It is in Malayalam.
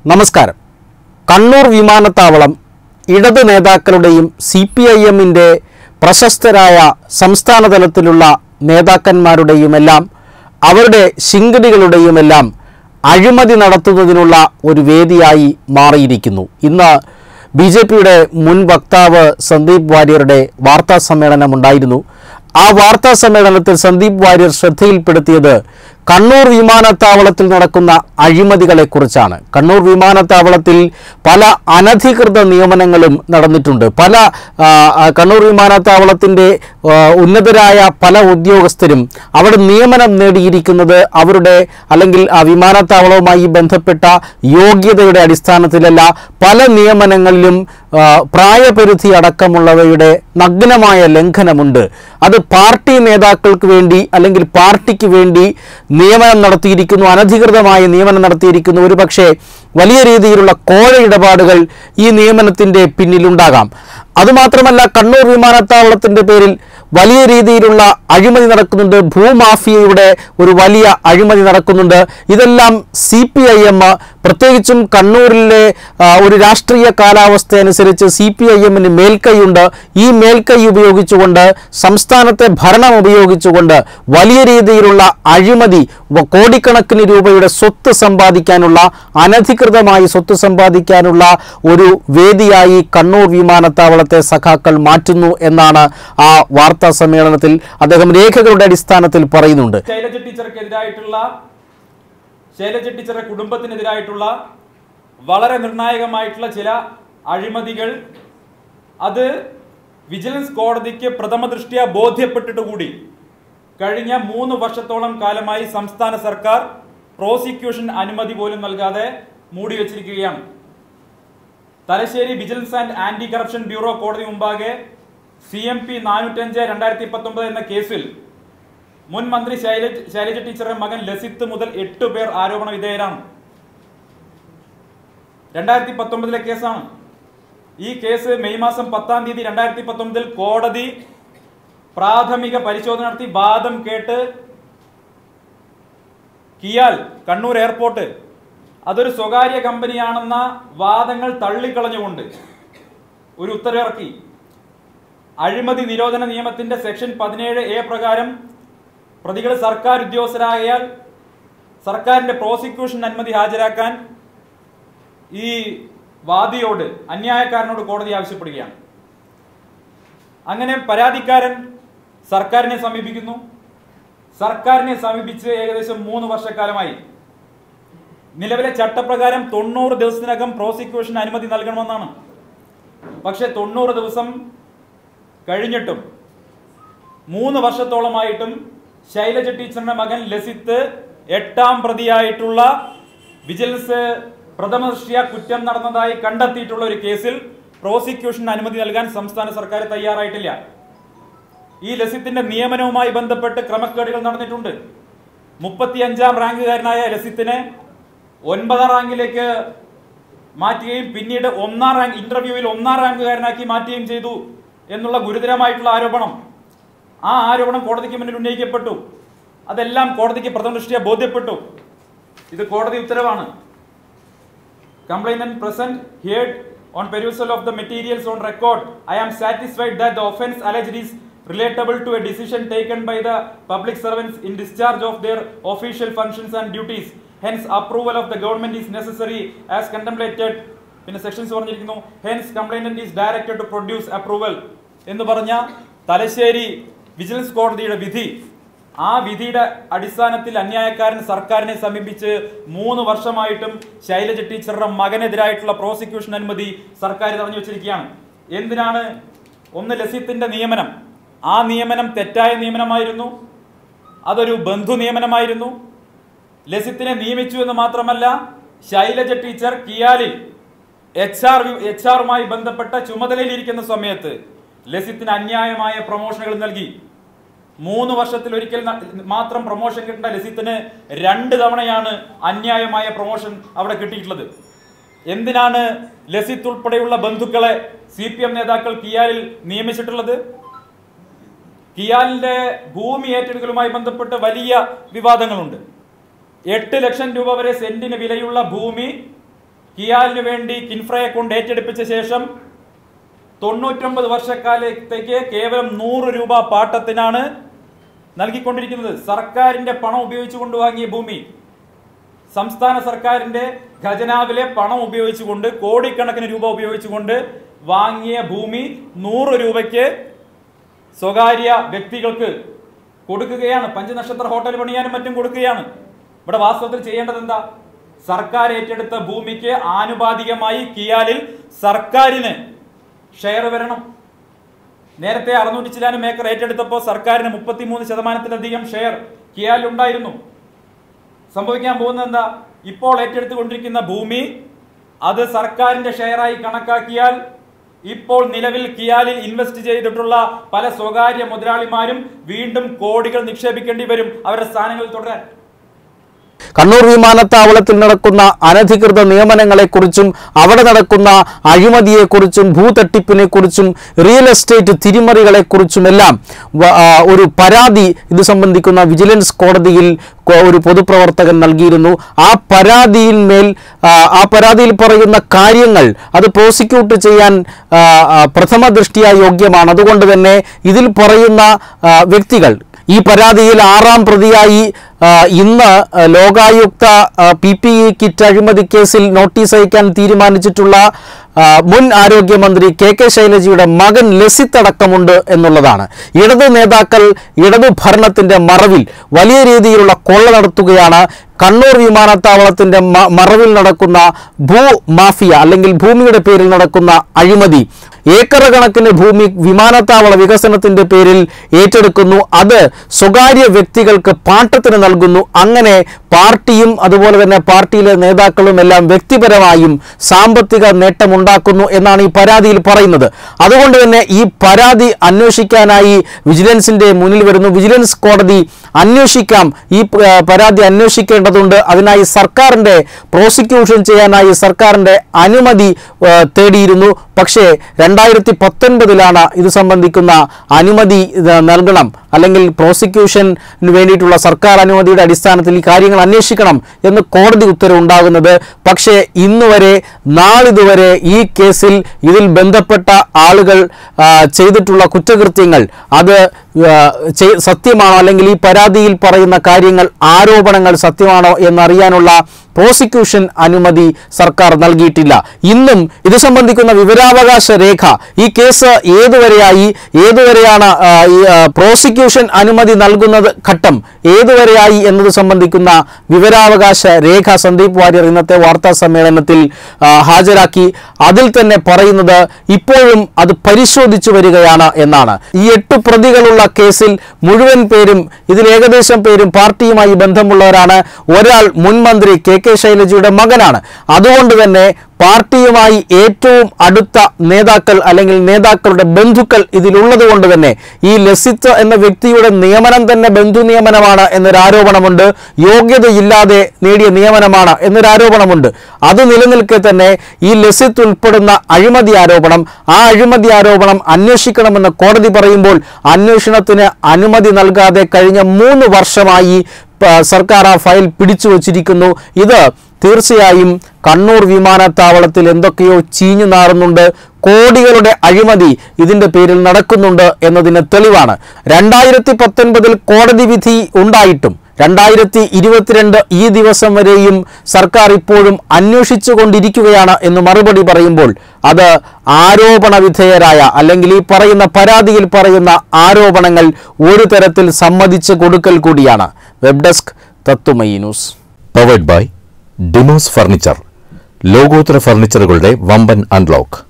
നമസ്കാരം കണ്ണൂർ വിമാനത്താവളം ഇടത് നേതാക്കളുടെയും സി പി ഐ എമ്മിൻ്റെ പ്രശസ്തരായ സംസ്ഥാന തലത്തിലുള്ള നേതാക്കന്മാരുടെയുമെല്ലാം അവരുടെ ശിങ്കടികളുടെയുമെല്ലാം അഴിമതി നടത്തുന്നതിനുള്ള ഒരു വേദിയായി മാറിയിരിക്കുന്നു ഇന്ന് ബി ജെ പിയുടെ മുൻ വക്താവ് സന്ദീപ് വാര്യരുടെ വാർത്താ സമ്മേളനം ഉണ്ടായിരുന്നു ആ വാർത്താ സമ്മേളനത്തിൽ സന്ദീപ് വാര്യർ ശ്രദ്ധയിൽപ്പെടുത്തിയത് കണ്ണൂർ വിമാനത്താവളത്തിൽ നടക്കുന്ന അഴിമതികളെക്കുറിച്ചാണ് കണ്ണൂർ വിമാനത്താവളത്തിൽ പല അനധികൃത നിയമനങ്ങളും നടന്നിട്ടുണ്ട് പല ആ, ആ, കണ്ണൂർ വിമാനത്താവളത്തിൻ്റെ ആ, ഉന്നതരായ പല ഉദ്യോഗസ്ഥരും അവിടെ നിയമനം നേടിയിരിക്കുന്നത് അവരുടെ അല്ലെങ്കിൽ ആ വിമാനത്താവളവുമായി ബന്ധപ്പെട്ട യോഗ്യതയുടെ അടിസ്ഥാനത്തിലല്ല പല നിയമനങ്ങളിലും ആ, പ്രായപരിധി അടക്കമുള്ളവയുടെ നഗ്നമായ ലംഘനമുണ്ട് അത് പാർട്ടി നേതാക്കൾക്ക് വേണ്ടി അല്ലെങ്കിൽ പാർട്ടിക്ക് വേണ്ടി നിയമനം നടത്തിയിരിക്കുന്നു അനധികൃതമായ നിയമനം നടത്തിയിരിക്കുന്നു ഒരു പക്ഷേ വലിയ രീതിയിലുള്ള കോഴ ഇടപാടുകൾ ഈ നിയമനത്തിൻ്റെ പിന്നിലുണ്ടാകാം അതുമാത്രമല്ല കണ്ണൂർ വിമാനത്താവളത്തിൻ്റെ പേരിൽ വലിയ രീതിയിലുള്ള അഴിമതി നടക്കുന്നുണ്ട് ഭൂമാഫിയയുടെ ഒരു വലിയ അഴിമതി നടക്കുന്നുണ്ട് ഇതെല്ലാം സി പി ഐ എം പ്രത്യേകിച്ചും കണ്ണൂരിലെ ആ, ഒരു രാഷ്ട്രീയ കാലാവസ്ഥ അനുസരിച്ച് സി പി ഐ എമ്മിന് മേൽക്കൈയുണ്ട് ഈ മേൽക്കൈ ഉപയോഗിച്ചുകൊണ്ട് സംസ്ഥാനത്തെ ഭരണം ഉപയോഗിച്ചുകൊണ്ട് വലിയ രീതിയിലുള്ള അഴിമതി വ- കോടിക്കണക്കിന് രൂപയുടെ സ്വത്ത് സമ്പാദിക്കാനുള്ള അനധികൃതമായി സ്വത്ത് സമ്പാദിക്കാനുള്ള ഒരു വേദിയായി കണ്ണൂർ വിമാനത്താവളത്തെ സഖാക്കൾ മാറ്റുന്നു എന്നാണ് ആ വാർത്താ സമ്മേളനത്തിൽ അദ്ദേഹം രേഖകളുടെ അടിസ്ഥാനത്തിൽ പറയുന്നുണ്ട് ശൈലജ ടീച്ചർക്കെതിരായിട്ടുള്ള ശൈലജ ടീച്ചറുടെ കുടുംബത്തിനെതിരായിട്ടുള്ള വളരെ നിർണായകമായിട്ടുള്ള ചില അഴിമതികൾ അത് വിജിലൻസ് കോടതിക്ക് പ്രഥമ ദൃഷ്ടിയ ബോധ്യപ്പെട്ടിട്ട് കൂടി കഴിഞ്ഞ മൂന്ന് വർഷത്തോളം കാലമായി സംസ്ഥാന സർക്കാർ പ്രോസിക്യൂഷൻ അനുമതി പോലും നൽകാതെ മൂടി വെച്ചിരിക്കുകയാണ് Thalassery vigilance and anti corruption bureau കോടതി മുമ്പാകെ സി എം പി നാനൂറ്റഞ്ച് രണ്ടായിരത്തി പത്തൊമ്പത് എന്ന കേസിൽ മുൻ മന്ത്രി ശൈലജ് ശൈലജ ടീച്ചറുടെ മകൻ ലസിത്ത് മുതൽ എട്ട് പേർ ആരോപണ വിധേയരാണ് രണ്ടായിരത്തി പത്തൊമ്പതിലെ കേസാണ് ഈ കേസ് മെയ് മാസം പത്താം തീയതി രണ്ടായിരത്തി പത്തൊമ്പതിൽ കോടതി പ്രാഥമിക പരിശോധന നടത്തി വാദം കേട്ട് കിയാൽ കണ്ണൂർ എയർപോർട്ട് അതൊരു സ്വകാര്യ കമ്പനിയാണെന്ന വാദങ്ങൾ തള്ളിക്കളഞ്ഞുകൊണ്ട് ഒരു ഉത്തരവിറക്കി അഴിമതി നിരോധന നിയമത്തിന്റെ സെക്ഷൻ പതിനേഴ് എ പ്രകാരം പ്രതികൾ സർക്കാർ ഉദ്യോഗസ്ഥരായാൽ സർക്കാരിന്റെ പ്രോസിക്യൂഷൻ അനുമതി ഹാജരാക്കാൻ ഈ വാദിയോട് അന്യായക്കാരനോട് കോടതി ആവശ്യപ്പെടുകയാണ് അങ്ങനെ പരാതിക്കാരൻ സർക്കാരിനെ സമീപിക്കുന്നു സർക്കാരിനെ സമീപിച്ച് ഏകദേശം മൂന്ന് വർഷക്കാലമായി നിലവിലെ ചട്ടപ്രകാരം തൊണ്ണൂറ് ദിവസത്തിനകം പ്രോസിക്യൂഷൻ അനുമതി നൽകണമെന്നാണ് പക്ഷെ തൊണ്ണൂറ് ദിവസം കഴിഞ്ഞിട്ടും മൂന്ന് വർഷത്തോളമായിട്ടും ശൈലജ ടീച്ചറിന്റെ മകൻ ലസിത്ത് എട്ടാം പ്രതിയായിട്ടുള്ള വിജിലൻസ് പ്രഥമദൃഷ്ട്യാ കുറ്റം നടന്നതായി കണ്ടെത്തിയിട്ടുള്ള ഒരു കേസിൽ പ്രോസിക്യൂഷൻ അനുമതി നൽകാൻ സംസ്ഥാന സർക്കാർ തയ്യാറായിട്ടില്ല ഈ ലസിത്തിന്റെ നിയമനവുമായി ബന്ധപ്പെട്ട് ക്രമക്കേടുകൾ നടന്നിട്ടുണ്ട് മുപ്പത്തിയഞ്ചാം റാങ്കുകാരനായ ലസിത്തിനെ ഒൻപതാം റാങ്കിലേക്ക് മാറ്റുകയും പിന്നീട് ഒന്നാം റാങ്ക് ഇന്റർവ്യൂവിൽ ഒന്നാം റാങ്കുകാരനാക്കി മാറ്റുകയും ചെയ്തു എന്നുള്ള ഗുരുതരമായിട്ടുള്ള ആരോപണം ആ ആരോപണം കോടതിക്ക് മുന്നിൽ ഉന്നയിക്കപ്പെട്ടു അതെല്ലാം കോടതിക്ക് പ്രഥമ ദൃഷ്ടിയ ബോധ്യപ്പെട്ടു ഇത് കോടതി ഉത്തരവാണ് complainant present heard on perusal of the materials on record i am satisfied that the offence alleged is relatable to a decision taken by the public servants in discharge of their official functions and duties hence approval of the government is necessary as contemplated പിന്നെ സെക്ഷൻസ് പറഞ്ഞിരിക്കുന്നു hence complainant is directed to produce approval എന്ന് പറഞ്ഞ തലശ്ശേരി വിജിലൻസ് കോടതിയുടെ വിധി ആ വിധിയുടെ അടിസ്ഥാനത്തിൽ അന്യായക്കാരൻ സർക്കാരിനെ സമീപിച്ച് മൂന്ന് വർഷമായിട്ടും ശൈലജ ടീച്ചറുടെ മകനെതിരായിട്ടുള്ള പ്രോസിക്യൂഷൻ അനുമതി സർക്കാർ തടഞ്ഞു വെച്ചിരിക്കുകയാണ് എന്തിനാണ് ഒന്ന് ലസിത്തിന്റെ നിയമനം ആ നിയമനം തെറ്റായ നിയമനമായിരുന്നു അതൊരു ബന്ധു നിയമനമായിരുന്നു ലസിത്തിനെ നിയമിച്ചു എന്ന് മാത്രമല്ല ശൈലജ ടീച്ചർ കിയാലിൽ എച്ച് ആർ എച്ച് ആറുമായി ബന്ധപ്പെട്ട ചുമതലയിലിരിക്കുന്ന സമയത്ത് ലസിത്തിന് അന്യായമായ പ്രൊമോഷനുകൾ നൽകി മൂന്ന് വർഷത്തിൽ ഒരിക്കൽ ന- മാത്രം പ്രൊമോഷൻ കിട്ടേണ്ട ലസിത്തിന് രണ്ട് തവണയാണ് അന്യായമായ പ്രൊമോഷൻ അവിടെ കിട്ടിയിട്ടുള്ളത് എന്തിനാണ് ലസിത്ത് ഉൾപ്പെടെയുള്ള ബന്ധുക്കളെ സി പി എം നേതാക്കൾ കിയാലിൽ നിയമിച്ചിട്ടുള്ളത് കിയാലിന്റെ ഭൂമി ഏറ്റെടുക്കലുമായി ബന്ധപ്പെട്ട് വലിയ വിവാദങ്ങളുണ്ട് എട്ട് ലക്ഷം രൂപ വരെ സെന്റിന് വിലയുള്ള ഭൂമി കിയാലിന് വേണ്ടി കിൻഫ്രയെ കൊണ്ട് ഏറ്റെടുപ്പിച്ച ശേഷം തൊണ്ണൂറ്റൊമ്പത് വർഷക്കാലത്തേക്ക് കേവലം നൂറ് രൂപ പാട്ടത്തിനാണ് നൽകിക്കൊണ്ടിരിക്കുന്നത് സർക്കാരിന്റെ പണം ഉപയോഗിച്ചുകൊണ്ട് വാങ്ങിയ ഭൂമി സംസ്ഥാന സർക്കാരിന്റെ ഖജനാവിലെ പണം ഉപയോഗിച്ചുകൊണ്ട് കോടിക്കണക്കിന് രൂപ ഉപയോഗിച്ചുകൊണ്ട് വാങ്ങിയ ഭൂമി നൂറ് രൂപയ്ക്ക് സ്വകാര്യ വ്യക്തികൾക്ക് കൊടുക്കുകയാണ് പഞ്ചനക്ഷത്ര ഹോട്ടൽ പണിയാനും മറ്റും കൊടുക്കുകയാണ് ഇവിടെ വാസ്തവത്തിൽ ചെയ്യേണ്ടത് എന്താ സർക്കാർ ഏറ്റെടുത്ത ഭൂമിക്ക് ആനുപാതികമായി കിയാലിൽ സർക്കാരിന് ഷെയർ വരണം നേരത്തെ അറുന്നൂറ്റി ചിലാനും ഏക്കർ ഏറ്റെടുത്തപ്പോൾ സർക്കാരിന് മുപ്പത്തിമൂന്ന് ശതമാനത്തിലധികം ഷെയർ കിയാലിൽ ഉണ്ടായിരുന്നു സംഭവിക്കാൻ പോകുന്നത് എന്താ ഇപ്പോൾ ഏറ്റെടുത്തുകൊണ്ടിരിക്കുന്ന ഭൂമി അത് സർക്കാരിന്റെ ഷെയറായി കണക്കാക്കിയാൽ ഇപ്പോൾ നിലവിൽ കിയാലിൽ ഇൻവെസ്റ്റ് ചെയ്തിട്ടുള്ള പല സ്വകാര്യ മുതലാളിമാരും വീണ്ടും കോടികൾ നിക്ഷേപിക്കേണ്ടി വരും അവരുടെ സ്ഥാനങ്ങളിൽ തുടരാൻ കണ്ണൂർ വിമാനത്താവളത്തിൽ നടക്കുന്ന അനധികൃത നിയമനങ്ങളെക്കുറിച്ചും അവിടെ നടക്കുന്ന അഴിമതിയെക്കുറിച്ചും ഭൂതട്ടിപ്പിനെക്കുറിച്ചും റിയൽ എസ്റ്റേറ്റ് തിരിമറികളെക്കുറിച്ചുമെല്ലാം വ- ആ, ഒരു പരാതി ഇത് സംബന്ധിക്കുന്ന വിജിലൻസ് കോടതിയിൽ കൊ- ഒരു പൊതുപ്രവർത്തകൻ നൽകിയിരുന്നു ആ പരാതിയിന്മേൽ ആ, ആ പരാതിയിൽ പറയുന്ന കാര്യങ്ങൾ അത് പ്രോസിക്യൂട്ട് ചെയ്യാൻ ആ, ആ, പ്രഥമ ദൃഷ്ടിയ യോഗ്യമാണ് അതുകൊണ്ട് തന്നെ ഇതിൽ പറയുന്ന ആ, വ്യക്തികൾ ഈ പരാതിയിൽ ആറാം പ്രതിയായി ആ, ഇന്ന് ആ, Lokayukta P P E kit അഴിമതി കേസിൽ നോട്ടീസ് അയക്കാൻ തീരുമാനിച്ചിട്ടുള്ള ആ, മുൻ ആരോഗ്യമന്ത്രി കെ കെ ശൈലജയുടെ മകൻ ലസിത്ത് അടക്കമുണ്ട് എന്നുള്ളതാണ് ഇടത് നേതാക്കൾ ഇടതു ഭരണത്തിന്റെ മറവിൽ വലിയ രീതിയിലുള്ള കൊള്ള നടത്തുകയാണ് കണ്ണൂർ വിമാനത്താവളത്തിന്റെ മ- മറവിൽ നടക്കുന്ന ഭൂ മാഫിയ അല്ലെങ്കിൽ ഭൂമിയുടെ പേരിൽ നടക്കുന്ന അഴിമതി ഏക്കർ കണക്കിന് ഭൂമി വിമാനത്താവള വികസനത്തിന്റെ പേരിൽ ഏറ്റെടുക്കുന്നു അത് സ്വകാര്യ വ്യക്തികൾക്ക് പാട്ടത്തിന് നൽകുന്നു അങ്ങനെ പാർട്ടിയും അതുപോലെ തന്നെ പാർട്ടിയിലെ നേതാക്കളും എല്ലാം വ്യക്തിപരമായും സാമ്പത്തിക നേട്ടമുണ്ടാക്കുന്നു എന്നാണ് ഈ പരാതിയിൽ പറയുന്നത് അതുകൊണ്ട് തന്നെ ഈ പരാതി അന്വേഷിക്കാനായി വിജിലൻസിന്റെ മുന്നിൽ വരുന്നു വിജിലൻസ് കോടതി അന്വേഷിക്കാം ഈ പ- പരാതി അന്വേഷിക്കേണ്ടതുണ്ട് അതിനായി സർക്കാരിന്റെ പ്രോസിക്യൂഷൻ ചെയ്യാനായി സർക്കാരിന്റെ അനുമതി ആ, തേടിയിരുന്നു പക്ഷേ രണ്ടായിരത്തി പത്തൊൻപതിലാണ് ഇത് സംബന്ധിക്കുന്ന അനുമതി ഇത് നൽകണം അല്ലെങ്കിൽ പ്രോസിക്യൂഷന് വേണ്ടിയിട്ടുള്ള സർക്കാർ അനുമതിയുടെ അടിസ്ഥാനത്തിൽ ഈ കാര്യങ്ങൾ അന്വേഷിക്കണം എന്ന് കോടതി ഉത്തരവുണ്ടാകുന്നത് പക്ഷേ ഇന്ന് വരെ നാളിതുവരെ ഈ കേസിൽ ഇതിൽ ബന്ധപ്പെട്ട ആളുകൾ ആ, ചെയ്തിട്ടുള്ള കുറ്റകൃത്യങ്ങൾ അത് ആ, ചെയ്- സത്യമാണോ അല്ലെങ്കിൽ ഈ പരാതിയിൽ പറയുന്ന കാര്യങ്ങൾ ആരോപണങ്ങൾ സത്യമാണോ എന്നറിയാനുള്ള പ്രോസിക്യൂഷൻ അനുമതി സർക്കാർ നൽകിയിട്ടില്ല ഇന്നും ഇത് സംബന്ധിക്കുന്ന വിവരാവകാശ രേഖ ഈ കേസ് ഏതുവരെയായി ഏതുവരെയാണ് ആ, ഈ ആ, പ്രോസിക്യൂഷൻ അനുമതി നൽകുന്നത് ഘട്ടം ഏതുവരെയായി എന്നത് സംബന്ധിക്കുന്ന വിവരാവകാശ രേഖ സന്ദീപ് വാര്യർ ഇന്നത്തെ വാർത്താ സമ്മേളനത്തിൽ ആ, ഹാജരാക്കി അതിൽ തന്നെ പറയുന്നത് ഇപ്പോഴും അത് പരിശോധിച്ചു വരികയാണ് എന്നാണ് ഈ എട്ട് പ്രതികളുള്ള കേസിൽ മുഴുവൻ പേരും ഇതിൽ ഏകദേശം പേരും പാർട്ടിയുമായി ബന്ധമുള്ളവരാണ് ഒരാൾ മുൻ മന്ത്രി കെ കെ ശൈലജയുടെ മകനാണ് അതുകൊണ്ട് തന്നെ പാർട്ടിയുമായി ഏറ്റവും അടുത്ത നേതാക്കൾ അല്ലെങ്കിൽ നേതാക്കളുടെ ബന്ധുക്കൾ ഇതിലുള്ളത് കൊണ്ട് തന്നെ ഈ ലസിത്ത് എന്ന വ്യക്തിയുടെ നിയമനം തന്നെ ബന്ധു നിയമനമാണ് എന്നൊരു ആരോപണമുണ്ട് യോഗ്യതയില്ലാതെ നേടിയ നിയമനമാണ് എന്നൊരു ആരോപണമുണ്ട് അത് നിലനിൽക്കെ തന്നെ ഈ ലസിത്ത് ഉൾപ്പെടുന്ന അഴിമതി ആരോപണം ആ അഴിമതി ആരോപണം അന്വേഷിക്കണമെന്ന് കോടതി പറയുമ്പോൾ അന്വേഷണത്തിന് അനുമതി നൽകാതെ കഴിഞ്ഞ മൂന്ന് വർഷമായി പ- സർക്കാർ ആ ഫയൽ പിടിച്ചു വച്ചിരിക്കുന്നു ഇത് തീർച്ചയായും കണ്ണൂർ വിമാനത്താവളത്തിൽ എന്തൊക്കെയോ ചീഞ്ഞു നാറുന്നുണ്ട് കോടികളുടെ അഴിമതി ഇതിന്റെ പേരിൽ നടക്കുന്നുണ്ട് എന്നതിന് തെളിവാണ് രണ്ടായിരത്തി പത്തൊൻപതിൽ കോടതി വിധി ഉണ്ടായിട്ടും രണ്ടായിരത്തി ഇരുപത്തിരണ്ട് ഈ ദിവസം വരെയും സർക്കാർ ഇപ്പോഴും അന്വേഷിച്ചു കൊണ്ടിരിക്കുകയാണ് എന്ന് മറുപടി പറയുമ്പോൾ അത് ആരോപണ വിധേയരായ അല്ലെങ്കിൽ ഈ പറയുന്ന പരാതിയിൽ പറയുന്ന ആരോപണങ്ങൾ ഒരു തരത്തിൽ സമ്മതിച്ചു കൊടുക്കൽ കൂടിയാണ് വെബ് ഡെസ്ക് തത്തുമയി news powered by Demos furniture ലോകോത്തര ഫർണിച്ചറുകളുടെ വമ്പൻ അൺലോക്ക്